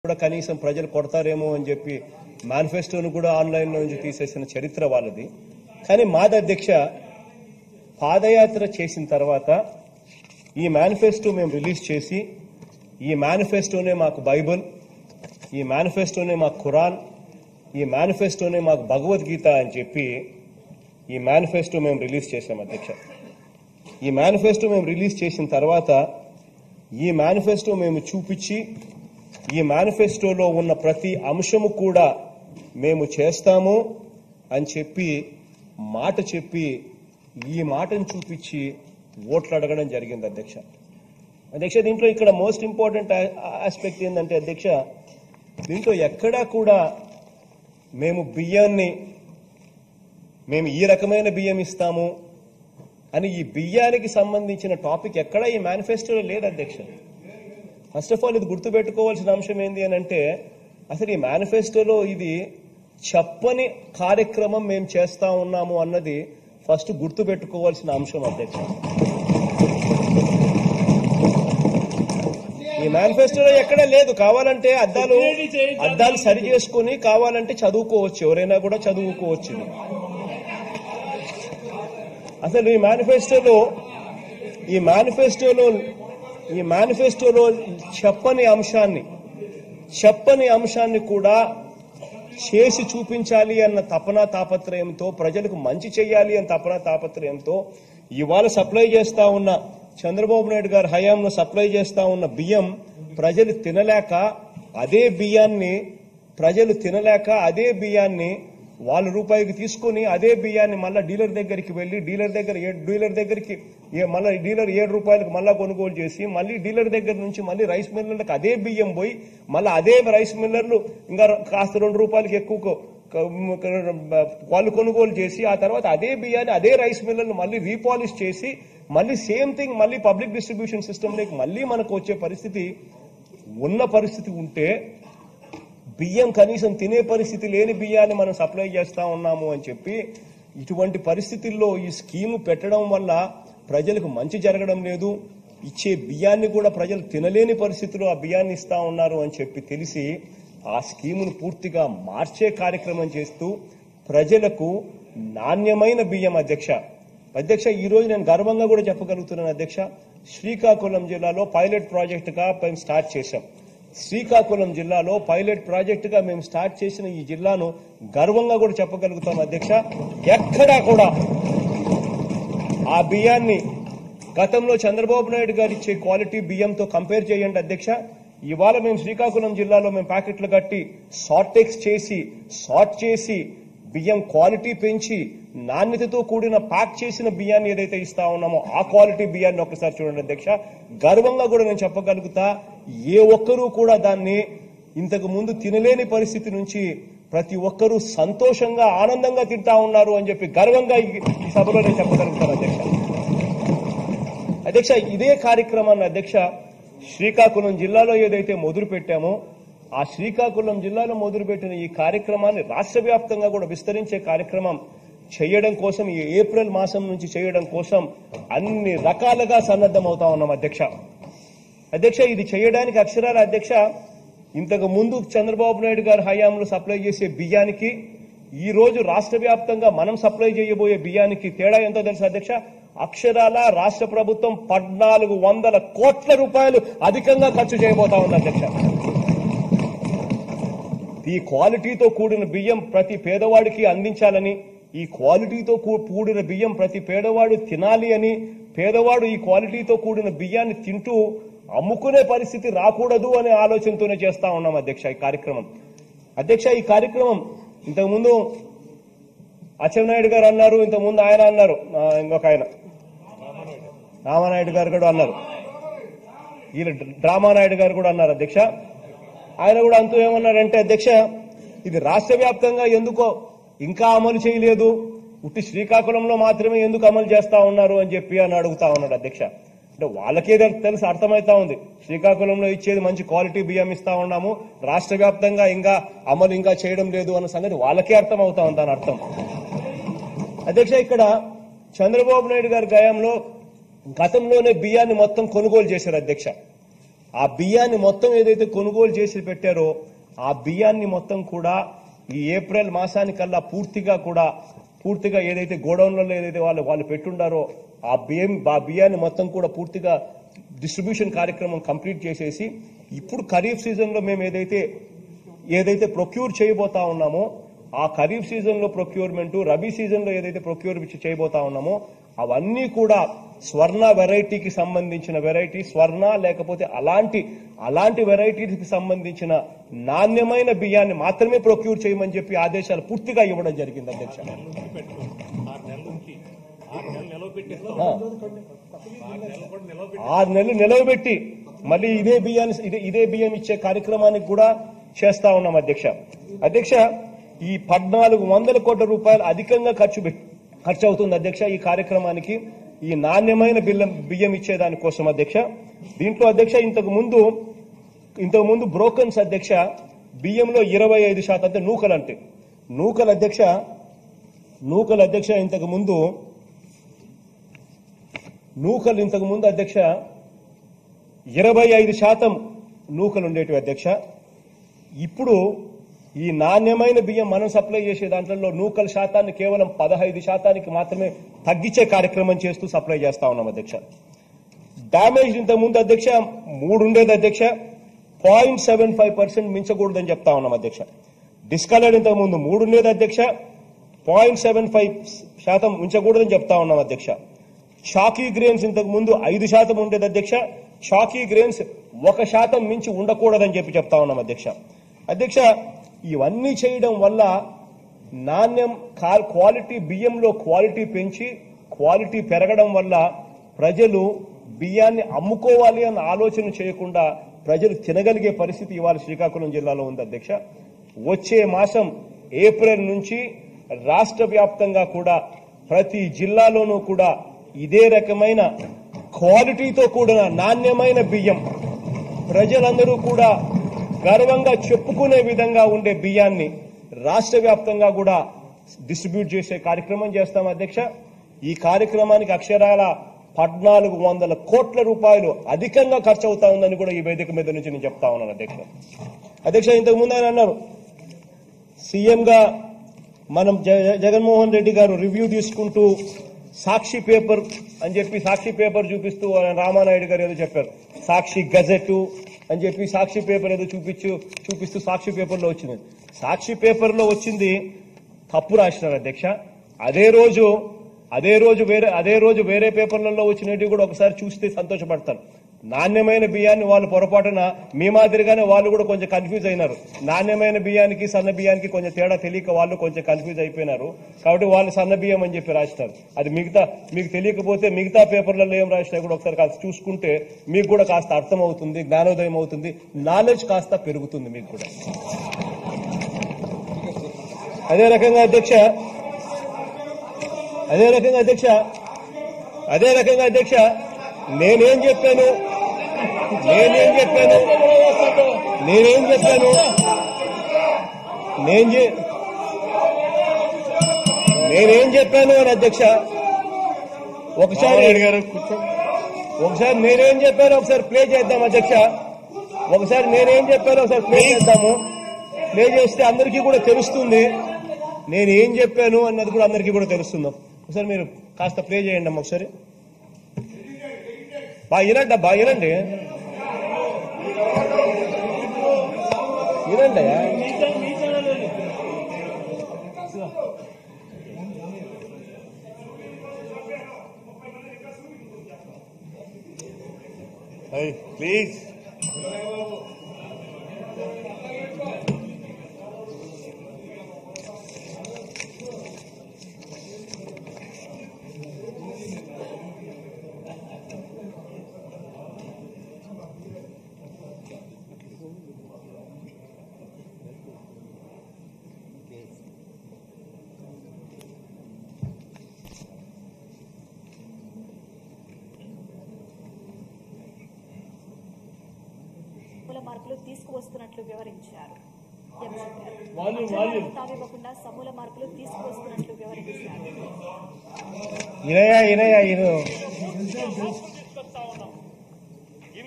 కూడా కనీసం ప్రజలు కొడతారేమో అని చెప్పి మేనిఫెస్టోను కూడా ఆన్లైన్ నుంచి తీసేసిన చరిత్ర వాళ్ళది కానీ మాది అధ్యక్ష పాదయాత్ర చేసిన తర్వాత ఈ మేనిఫెస్టో మేము రిలీజ్ చేసి ఈ మేనిఫెస్టోనే మాకు బైబిల్ ఈ మేనిఫెస్టోనే మాకు ఖురాన్ ఈ మేనిఫెస్టోనే మాకు భగవద్గీత అని చెప్పి ఈ మేనిఫెస్టో మేము రిలీజ్ చేశాం అధ్యక్ష ఈ మేనిఫెస్టో మేము రిలీజ్ చేసిన తర్వాత ఈ మేనిఫెస్టో మేము చూపించి ఈ మేనిఫెస్టోలో ఉన్న ప్రతి అంశము కూడా మేము చేస్తాము అని చెప్పి మాట చెప్పి ఈ మాటను చూపించి ఓట్లు అడగడం జరిగింది అధ్యక్ష అధ్యక్ష దీంట్లో ఇక్కడ మోస్ట్ ఇంపార్టెంట్ ఆస్పెక్ట్ ఏంటంటే అధ్యక్ష దీంట్లో ఎక్కడా కూడా మేము బియ్యాన్ని మేము ఈ రకమైన బియ్యం ఇస్తాము అని ఈ బియ్యానికి సంబంధించిన టాపిక్ ఎక్కడా ఈ మేనిఫెస్టోలో లేదు అధ్యక్ష ఫస్ట్ ఆఫ్ ఆల్ ఇది గుర్తుపెట్టుకోవాల్సిన అంశం ఏంటి అని అంటే అసలు ఈ మేనిఫెస్టోలో ఇది చెప్పని కార్యక్రమం మేము చేస్తా ఉన్నాము అన్నది ఫస్ట్ గుర్తుపెట్టుకోవాల్సిన అంశం అధ్యక్ష ఈ మేనిఫెస్టోలో ఎక్కడా లేదు కావాలంటే అద్దాలు అద్దాలు సరి చేసుకుని కావాలంటే చదువుకోవచ్చు ఎవరైనా కూడా చదువుకోవచ్చు ఇది అసలు ఈ మేనిఫెస్టోలో ఈ మేనిఫెస్టోలో ఈ మేనిఫెస్టోలో చెప్పని అంశాన్ని చెప్పని అంశాన్ని కూడా చేసి చూపించాలి అన్న తపన తాపత్రయంతో ప్రజలకు మంచి చేయాలి అన్న తపన తాపత్రయంతో ఇవాళ సప్లై చేస్తా ఉన్న చంద్రబాబు నాయుడు గారి హయాంలో సప్లై చేస్తా ఉన్న బియ్యం ప్రజలు తినలేక అదే బియ్యాన్ని ప్రజలు తినలేక అదే బియ్యాన్ని వాళ్ళ రూపాయికి తీసుకుని అదే బియ్యాన్ని మళ్ళీ డీలర్ దగ్గరికి వెళ్ళి డీలర్ దగ్గర ఏ- డీలర్ దగ్గరికి ఏ- మళ్ళీ డీలర్ ఏడు రూపాయలకు మళ్ళా కొనుగోలు చేసి మళ్ళీ డీలర్ దగ్గర నుంచి మళ్ళీ రైస్ మిల్లర్లకు అదే బియ్యం పోయి మళ్ళీ అదే రైస్ మిల్లర్లు ఇంకా కాస్త రెండు రూపాయలకి ఎక్కువ కొ- క- వాళ్ళు కొనుగోలు చేసి ఆ తర్వాత అదే బియ్యాన్ని అదే రైస్ మిల్లర్లు మళ్ళీ రీపాలిష్ చేసి మళ్ళీ సేమ్ థింగ్ మళ్ళీ పబ్లిక్ డిస్ట్రిబ్యూషన్ సిస్టంలోకి మళ్ళీ మనకు వచ్చే పరిస్థితి ఉన్న పరిస్థితి ఉంటే బియ్యం కనీసం తినే పరిస్థితి లేని బియ్యాన్ని మనం సప్లై చేస్తా ఉన్నాము అని చెప్పి ఇటువంటి పరిస్థితుల్లో ఈ స్కీము పెట్టడం వల్ల ప్రజలకు మంచి జరగడం లేదు ఇచ్చే బియ్యాన్ని కూడా ప్రజలు తినలేని పరిస్థితిలో ఆ బియ్యాన్ని ఇస్తా ఉన్నారు అని చెప్పి తెలిసి ఆ స్కీమును పూర్తిగా మార్చే కార్యక్రమం చేస్తూ ప్రజలకు నాణ్యమైన బియ్యం అధ్యక్ష అధ్యక్ష ఈ రోజు నేను గర్వంగా కూడా చెప్పగలుగుతున్నాను అధ్యక్ష శ్రీకాకుళం జిల్లాలో పైలట్ ప్రాజెక్టుగా మేము స్టార్ట్ చేశాం శ్రీకాకుళం జిల్లాలో పైలట్ ప్రాజెక్టుగా మేము స్టార్ట్ చేసిన ఈ జిల్లాను గర్వంగా కూడా చెప్పగలుగుతాం అధ్యక్ష ఎక్కడా కూడా ఆ బియ్యాన్ని గతంలో చంద్రబాబు నాయుడు గారు ఇచ్చే క్వాలిటీ బియ్యంతో కంపేర్ చేయండి అధ్యక్ష ఇవాళ మేము శ్రీకాకుళం జిల్లాలో మేము ప్యాకెట్లు కట్టి సార్టెక్స్ చేసి సార్ట్ చేసి బియ్యం క్వాలిటీ పెంచి నాణ్యతతో కూడిన ప్యాక్ చేసిన బియ్యాన్ని ఏదైతే ఇస్తా ఉన్నామో ఆ క్వాలిటీ బియ్యాన్ని ఒకసారి చూడండి అధ్యక్ష గర్వంగా కూడా నేను చెప్పగలుగుతా ఏ ఒక్కరూ కూడా దాన్ని ఇంతకు ముందు తినలేని పరిస్థితి నుంచి ప్రతి ఒక్కరూ సంతోషంగా ఆనందంగా తింటా ఉన్నారు అని చెప్పి గర్వంగా ఈ ఈ సభలో నేను చెప్పగలుగుతాను అధ్యక్ష అధ్యక్ష ఇదే కార్యక్రమాన్ని అధ్యక్ష శ్రీకాకుళం జిల్లాలో ఏదైతే మొదలు పెట్టామో ఆ శ్రీకాకుళం జిల్లాలో మొదలుపెట్టిన ఈ కార్యక్రమాన్ని రాష్ట్ర వ్యాప్తంగా కూడా విస్తరించే కార్యక్రమం చేయడం కోసం ఈ ఏప్రిల్ మాసం నుంచి చేయడం కోసం అన్ని రకాలుగా సన్నద్ధమవుతా ఉన్నాం అధ్యక్ష అధ్యక్ష ఇది చేయడానికి అక్షరాల అధ్యక్ష ఇంతకు ముందు చంద్రబాబు నాయుడు గారి హయాంలో సప్లై చేసే బియ్యానికి ఈ రోజు రాష్ట్ర వ్యాప్తంగా మనం సప్లై చేయబోయే బియ్యానికి తేడా ఎంతో తెలుసు అధ్యక్ష అక్షరాల రాష్ట్ర ప్రభుత్వం పద్నాలుగు వందల కోట్ల రూపాయలు అధికంగా ఖర్చు చేయబోతా ఉంది అధ్యక్ష ఈ క్వాలిటీతో కూడిన బియ్యం ప్రతి పేదవాడికి అందించాలని ఈ క్వాలిటీతో కూ- కూడిన బియ్యం ప్రతి పేదవాడు తినాలి అని పేదవాడు ఈ క్వాలిటీతో కూడిన బియ్యాన్ని తింటూ అమ్ముకునే పరిస్థితి రాకూడదు అనే ఆలోచనతోనే చేస్తా ఉన్నాం అధ్యక్ష ఈ కార్యక్రమం అధ్యక్ష ఈ కార్యక్రమం ఇంతకుముందు అచ్చెన్నాయుడు గారు అన్నారు ఇంతకుముందు ఆయన అన్నారు ఆ, ఇంకొక ఆయన రామానాయుడు గారు కూడా అన్నారు వీళ్ళ డ్రామానాయుడు గారు కూడా అన్నారు అధ్యక్ష ఆయన కూడా అంతూ ఏమన్నారంటే అధ్యక్ష ఇది రాష్ట్ర వ్యాప్తంగా ఎందుకో ఇంకా అమలు చేయలేదు ఉట్టి శ్రీకాకుళంలో మాత్రమే ఎందుకు అమలు చేస్తా ఉన్నారు అని చెప్పి అని అడుగుతా ఉన్నాడు అధ్యక్ష అంటే వాళ్ళకే తెలు- తెలుసు అర్థమైతా ఉంది శ్రీకాకుళంలో ఇచ్చేది మంచి క్వాలిటీ బియ్యం ఇస్తా ఉన్నాము రాష్ట్ర వ్యాప్తంగా ఇంకా అమలు ఇంకా చేయడం లేదు అన్న సంగతి వాళ్ళకే అర్థం అవుతా ఉంది దాని అర్థం అధ్యక్ష ఇక్కడ చంద్రబాబు నాయుడు గారి గయాంలో గతంలోనే బియ్యాన్ని మొత్తం కొనుగోలు చేశారు అధ్యక్ష ఆ బియ్యాన్ని మొత్తం ఏదైతే కొనుగోలు చేసి పెట్టారో ఆ బియ్యాన్ని మొత్తం కూడా ఈ ఏప్రిల్ మాసానికల్లా పూర్తిగా కూడా పూర్తిగా ఏదైతే గోడౌన్లలో ఏదైతే వాళ్ళు వాళ్ళు పెట్టుండారో ఆ బియ్యం ఆ బియ్యాన్ని మొత్తం కూడా పూర్తిగా డిస్ట్రిబ్యూషన్ కార్యక్రమం కంప్లీట్ చేసేసి ఇప్పుడు ఖరీఫ్ సీజన్ లో మేము ఏదైతే ఏదైతే ప్రొక్యూర్ చేయబోతా ఉన్నామో ఆ ఖరీఫ్ సీజన్ లో ప్రొక్యూర్మెంట్ రబీ సీజన్ లో ఏదైతే ప్రొక్యూర్ చేయబోతా ఉన్నామో అవన్నీ కూడా స్వర్ణ వెరైటీకి సంబంధించిన వెరైటీ స్వర్ణ లేకపోతే అలాంటి అలాంటి వెరైటీకి సంబంధించిన నాణ్యమైన బియ్యాన్ని మాత్రమే ప్రొక్యూర్ చేయమని చెప్పి ఆదేశాలు పూర్తిగా ఇవ్వడం జరిగింది అధ్యక్ష ఆ. ఆరు నెలలు నిలవబెట్టి మళ్ళీ ఇదే బియ్యాన్ని ఇదే ఇదే బియ్యం ఇచ్చే కార్యక్రమానికి కూడా చేస్తా ఉన్నాం అధ్యక్ష అధ్యక్ష ఈ పద్నాలుగు వందల కోట్ల రూపాయలు అధికంగా ఖర్చు పెట్- ఖర్చు అవుతుంది అధ్యక్ష ఈ కార్యక్రమానికి ఈ నాణ్యమైన బిల్లం బియ్యం ఇచ్చేదాని కోసం అధ్యక్ష దీంట్లో అధ్యక్ష ఇంతకు ముందు ఇంతకు ముందు బ్రోకన్స్ అధ్యక్ష బియ్యంలో ఇరవై ఐదు శాతం అంటే నూకలు అంటే నూకలు అధ్యక్ష నూకలు అధ్యక్ష ఇంతకు ముందు నూకలు ఇంతకు ముందు అధ్యక్ష ఇరవై ఐదు శాతం నూకలు ఉండేటివి అధ్యక్ష ఇప్పుడు ఈ నాణ్యమైన బియ్యం మనం సప్లై చేసే దాంట్లో నూకల శాతాన్ని కేవలం పదహైదు శాతానికి మాత్రమే తగ్గించే కార్యక్రమం చేస్తూ సప్లై చేస్తా ఉన్నాం అధ్యక్ష డ్యామేజ్ ఇంత ముందు అధ్యక్ష మూడు ఉండేది అధ్యక్ష పాయింట్ సెవెన్ ఫైవ్ పర్సెంట్ మించకూడదని చెప్తా ఉన్నాం అధ్యక్ష డిస్కలర్డ్ ఇంతకు ముందు మూడు ఉండేది అధ్యక్ష పాయింట్ సెవెన్ ఫైవ్ శాతం ఉంచకూడదని చెప్తా ఉన్నాం అధ్యక్ష చాకీ గ్రెయిన్స్ ఇంతకు ముందు ఐదు శాతం ఉండేది అధ్యక్ష చాకీ గ్రెయిన్స్ ఒక శాతం మించి ఉండకూడదని చెప్పి చెప్తా ఉన్నాం అధ్యక్ష అధ్యక్ష ఇవన్నీ చేయడం వల్ల నాణ్యం కా- క్వాలిటీ బియ్యంలో క్వాలిటీ పెంచి క్వాలిటీ పెరగడం వల్ల ప్రజలు బియ్యాన్ని అమ్ముకోవాలి అన్న ఆలోచన చేయకుండా ప్రజలు తినగలిగే పరిస్థితి ఇవాళ శ్రీకాకుళం జిల్లాలో ఉంది అధ్యక్ష వచ్చే మాసం ఏప్రిల్ నుంచి రాష్ట్ర వ్యాప్తంగా కూడా ప్రతి జిల్లాలోనూ కూడా ఇదే రకమైన క్వాలిటీతో కూడిన నాణ్యమైన బియ్యం ప్రజలందరూ కూడా గర్వంగా చెప్పుకునే విధంగా ఉండే బియ్యాన్ని రాష్ట్ర వ్యాప్తంగా కూడా డిస్ట్రిబ్యూట్ చేసే కార్యక్రమం చేస్తాం అధ్యక్ష ఈ కార్యక్రమానికి అక్షరాల పద్నాలుగు వందల కోట్ల రూపాయలు అధికంగా ఖర్చు అవుతా ఉందని కూడా ఈ వేదిక మీద నుంచి నేను చెప్తా ఉన్నాను అధ్యక్ష అధ్యక్ష ఇంతకు ముందు ఆయన అన్నారు సీఎంగా మనం జ- జగన్మోహన్ రెడ్డి గారు రివ్యూ తీసుకుంటూ సాక్షి పేపర్ అని చెప్పి సాక్షి పేపర్ చూపిస్తూ ఆయన రామానాయుడు గారు ఏదో చెప్పారు సాక్షి గజెట్ అని చెప్పి సాక్షి పేపర్ ఏదో చూపించు చూపిస్తూ సాక్షి పేపర్లో వచ్చింది సాక్షి పేపర్లో వచ్చింది తప్పు రాసినారు అధ్యక్ష అదే రోజు అదే రోజు వేరే అదే రోజు వేరే పేపర్లలో వచ్చినట్టు కూడా ఒకసారి చూస్తే సంతోషపడతారు నాణ్యమైన బియ్యాన్ని వాళ్ళు పొరపాటున మీ మాదిరిగానే వాళ్ళు కూడా కొంచెం కన్ఫ్యూజ్ అయినారు నాణ్యమైన బియ్యానికి సన్న బియ్యానికి కొంచెం తేడా తెలియక వాళ్ళు కొంచెం కన్ఫ్యూజ్ అయిపోయినారు కాబట్టి వాళ్ళు సన్న బియ్యం అని చెప్పి రాస్తారు అది మిగతా మీకు తెలియకపోతే మిగతా పేపర్లలో ఏం రాసినా కూడా ఒకసారి కాస్త చూసుకుంటే మీకు కూడా కాస్త అర్థం అవుతుంది జ్ఞానోదయం అవుతుంది నాలెడ్జ్ కాస్త పెరుగుతుంది మీకు కూడా అదే రకంగా అధ్యక్ష అదే రకంగా అధ్యక్ష అదే రకంగా అధ్యక్ష నేనేం చెప్పాను నేనేం చెప్పాను నేనేం చెప్పాను నేను చె- నేనేం చెప్పాను అని అధ్యక్ష ఒకసారి ఒకసారి నేనేం చెప్పాను ఒకసారి ప్లే చేద్దాం అధ్యక్ష ఒకసారి నేనేం చెప్పాను ఒకసారి ప్లే చేద్దాము ప్లే చేస్తే అందరికీ కూడా తెలుస్తుంది నేను ఏం చెప్పాను అన్నది కూడా అందరికీ కూడా తెలుస్తుంది ఒకసారి మీరు కాస్త ప్లే చేయండి అమ్మ ఒకసారి బాగా వినండి బాగా వినండి వినండి Hey, please. మూల మార్పులు తీసుకువస్తున్నట్లు వివరించారు ఎంసీ గారు. Volume, అక్షరాలకు volume. తావివ్వకుండా సమూల మార్పులు తీసుకువస్తున్నట్లు వివరించారు ఇనయా ఇనయా ఇను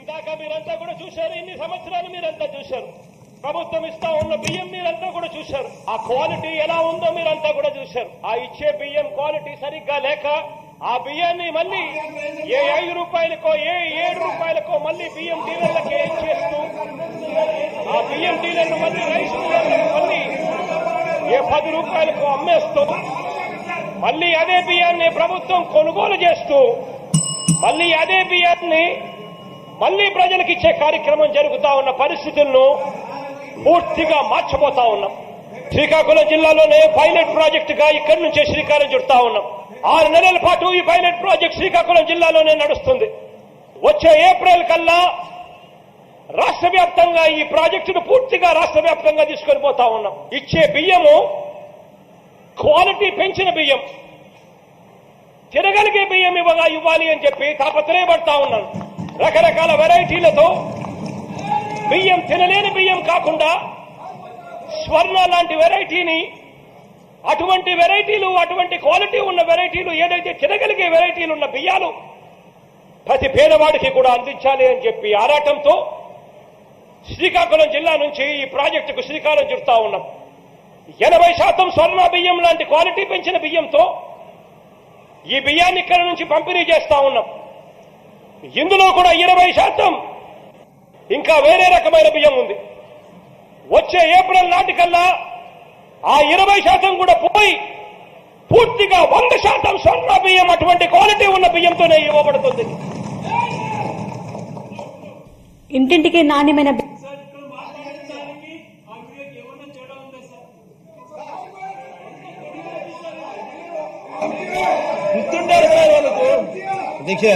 ఇందాక మీరంతా కూడా చూశారు ఇన్ని సంవత్సరాలు మీరంతా చూశారు ప్రభుత్వం ఇస్తా ఉన్న బియ్యం మీరంతా కూడా చూశారు ఆ క్వాలిటీ ఎలా ఉందో మీరంతా కూడా చూశారు ఆ ఇచ్చే బియ్యం క్వాలిటీ సరిగ్గా లేక ఆ బియ్యాన్ని మళ్ళీ ఏ ఐదు రూపాయలకో ఏ ఏడు రూపాయలకో మళ్ళీ బియ్యం డీలర్లకే ఇచ్చేస్తూ ఆ బియ్యం డీలర్లు మళ్ళీ రైస్ డీలర్లకు మళ్ళీ ఏ పది రూపాయలకు అమ్మేస్తూ మళ్ళీ అదే బియ్యాన్ని ప్రభుత్వం కొనుగోలు చేస్తూ మళ్ళీ అదే బియ్యాన్ని మళ్ళీ ప్రజలకు ఇచ్చే కార్యక్రమం జరుగుతా ఉన్న పరిస్థితులను పూర్తిగా మార్చబోతా ఉన్నాం శ్రీకాకుళం జిల్లాలోనే పైలట్ ప్రాజెక్ట్ గా ఇక్కడి నుంచే శ్రీకారం చుడతా ఉన్నాం ఆరు నెలల పాటు ఈ పైలట్ ప్రాజెక్ట్ శ్రీకాకుళం జిల్లాలోనే నడుస్తుంది వచ్చే ఏప్రిల్ కల్లా రాష్ట్ర వ్యాప్తంగా ఈ ప్రాజెక్టును పూర్తిగా రాష్ట్ర వ్యాప్తంగా తీసుకొని పోతా ఉన్నాం ఇచ్చే బియ్యము క్వాలిటీ పెంచిన బియ్యం తిరగలిగే బియ్యం ఇవ్వగా ఇవ్వాలి అని చెప్పి తాపత్రయపడతా ఉన్నాను రకరకాల వెరైటీలతో బియ్యం తినలేని బియ్యం కాకుండా స్వర్ణ లాంటి వెరైటీని అటువంటి వెరైటీలు అటువంటి క్వాలిటీ ఉన్న వెరైటీలు ఏదైతే తినగలిగే వెరైటీలు ఉన్న బియ్యాలు ప్రతి పేదవాడికి కూడా అందించాలి అని చెప్పి ఆరాటంతో శ్రీకాకుళం జిల్లా నుంచి ఈ ప్రాజెక్టుకు శ్రీకారం చుడతా ఉన్నాం ఎనభై శాతం స్వర్ణ బియ్యం లాంటి క్వాలిటీ పెంచిన బియ్యంతో ఈ బియ్యాన్ని ఇక్కడ నుంచి పంపిణీ చేస్తా ఉన్నాం ఇందులో కూడా ఇరవై శాతం ఇంకా వేరే రకమైన బియ్యం ఉంది వచ్చే ఏప్రిల్ నాటికల్లా ఆ ఇరవై శాతం కూడా పోయి పూర్తిగా వంద శాతం స్వర్ణ బియ్యం అటువంటి క్వాలిటీ ఉన్న బియ్యంతోనే ఇవ్వబడుతుంది ఇంటింటికి నాణ్యమైన బి- గుర్తుంటారు సార్ వాళ్ళకు అధ్యక్ష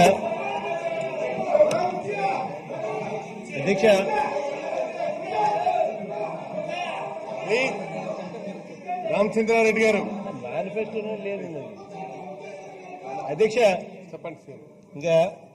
అధ్యక్ష ప్లీజ్ రామచంద్రారెడ్డి గారు మేనిఫెస్టోనే లేదు ఇది. అధ్యక్ష చెప్పండి సార్ ఇంకా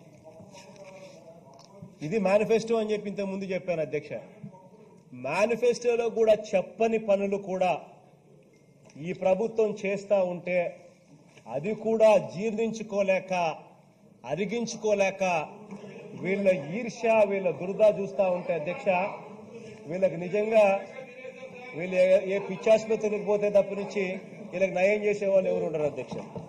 ఇది మేనిఫెస్టో అని చెప్పి ఇంతకు ముందు చెప్పాను అధ్యక్ష మేనిఫెస్టోలో కూడా చెప్పని పనులు కూడా ఈ ప్రభుత్వం చేస్తా ఉంటే అది కూడా జీర్ణించుకోలేక అరిగించుకోలేక వీళ్ళ ఈర్ష్య వీళ్ళ దురద చూస్తా ఉంటే అధ్యక్ష వీళ్ళకి నిజంగా వీళ్ళు ఏ- ఏ పిచ్చాసుపత్రికి పోతే తప్ప నుంచి వీళ్ళకి నయం చేసే వాళ్ళు ఎవరు ఉండరు అధ్యక్ష